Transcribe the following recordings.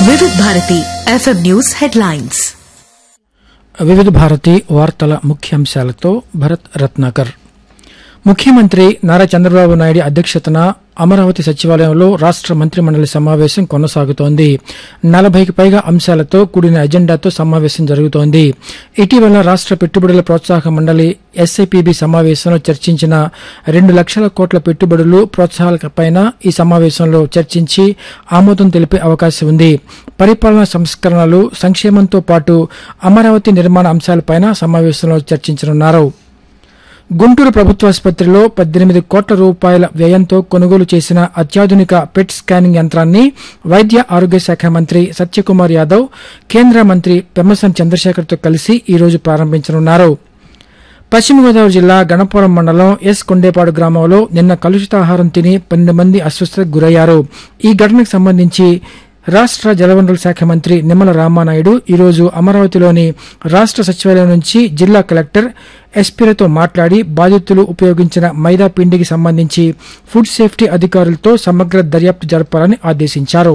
వివిధ Bharati FM news headlines వివిధ భారతి వార్తల ముఖ్యాంశాలతో భరత్ రత్నాకర్ ముఖ్యమంత్రి నారా చంద్రబాబు నాయుడు అధ్యక్షతన అమరావతి సచివాలయంలో రాష్ట మంత్రిమండలి సమావేశం కొనసాగుతోంది నలభైకి పైగా అంశాలతో కూడిన ఎజెండాతో సమావేశం జరుగుతోంది ఇటీవల రాష్ట పెట్టుబడుల ప్రోత్సాహక మండలి ఎస్ఐపిబి సమావేశంలో చర్చించిన రెండు లక్షల కోట్ల పెట్టుబడులు ప్రోత్సాహకాలపైన ఈ సమావేశంలో చర్చించి ఆమోదం తెలిపే అవకాశం ఉంది పరిపాలనా సంస్కరణలు సంక్షేమంతో పాటు అమరావతి నిర్మాణ అంశాలపైన సమావేశంలో చర్చించనున్నారు గుంటూరు ప్రభుత్వాసుపత్రిలో పద్దెనిమిది కోట్ల రూపాయల వ్యయంతో కొనుగోలు చేసిన అత్యాధునిక పెట్ స్కానింగ్ యంత్రాన్ని వైద్య ఆరోగ్య శాఖ మంత్రి సత్యకుమార్ యాదవ్ కేంద్ర మంత్రి పెమ్మసాని చంద్రశేఖర్తో కలిసి ఈ రోజు ప్రారంభించనున్నారు పశ్చిమ గోదావరి జిల్లా గణపురం మండలం ఎస్ కొండేపాడు గ్రామంలో నిన్న కలుషితాహారం తిని పన్నెండు మంది అస్వస్థతకు గురయ్యారు ఈ ఘటనకు సంబంధించి రాష్ట జలవనరుల శాఖ మంత్రి నిమ్మల రామానాయుడు ఈరోజు అమరావతిలోని రాష్ట సచివాలయం నుంచి జిల్లా కలెక్టర్ ఎస్పీలతో మాట్లాడి బాధితులు ఉపయోగించిన మైదా పిండికి సంబంధించి ఫుడ్ సేఫ్టీ అధికారులతో సమగ్ర దర్యాప్తు జరపాలని ఆదేశించారు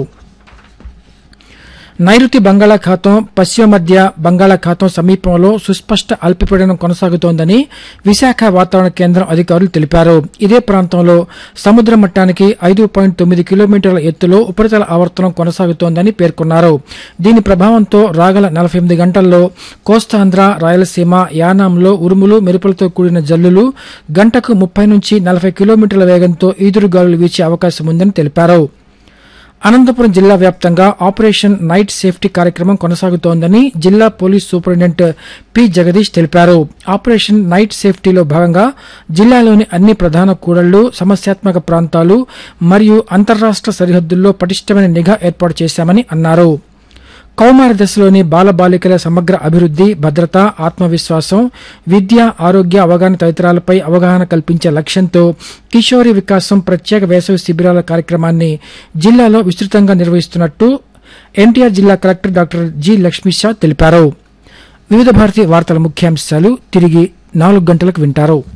నైరుతి బంగాళాఖాతం పశ్చిమ మధ్య బంగాళాఖాతం సమీపంలో సుస్పష్ట అల్పపీడనం కొనసాగుతోందని విశాఖ వాతావరణ కేంద్రం అధికారులు తెలిపారు ఇదే ప్రాంతంలో సముద్ర మట్టానికి ఐదు పాయింట్ తొమ్మిది కిలోమీటర్ల ఎత్తులో ఉపరితల ఆవర్తనం కొనసాగుతోందని పేర్కొన్నారు దీని ప్రభావంతో రాగల నలభై ఎనిమిది గంటల్లో కోస్తాంధ్ర రాయలసీమ యానాంలో ఉరుములు మెరుపులతో కూడిన జల్లులు గంటకు ముప్పై నుంచి నలభై కిలోమీటర్ల వేగంతో ఈదురుగాలులు వీచే అవకాశం ఉందని తెలిపారు అనంతపురం జిల్లా వ్యాప్తంగా ఆపరేషన్ నైట్ సేఫ్టీ కార్యక్రమం కొనసాగుతోందని జిల్లా పోలీస్ సూపరింటెండెంట్ పి జగదీష్ తెలిపారు ఆపరేషన్ నైట్ సేఫ్టీలో భాగంగా జిల్లాలోని అన్ని ప్రధాన కూడళ్లు సమస్యాత్మక ప్రాంతాలు మరియు అంతర్రాష్ట సరిహద్దుల్లో పటిష్టమైన నిఘా ఏర్పాటు చేశామని అన్నారు కౌమార దశలోని బాలబాలికల సమగ్ర అభివృద్ది భద్రత ఆత్మవిశ్వాసం విద్య ఆరోగ్య అవగాహన తదితరాలపై అవగాహన కల్పించే లక్ష్యంతో కిషోరి వికాసం ప్రత్యేక వేసవి శిబిరాల కార్యక్రమాన్ని జిల్లాలో విస్తృతంగా నిర్వహిస్తున్నట్టు ఎన్టీఆర్ జిల్లా కలెక్టర్ డాక్టర్ జి లక్ష్మీషా తెలిపారు వివిధ భారతి వార్తల ముఖ్యాంశాలు తిరిగి నాలుగు గంటలకు వింటారు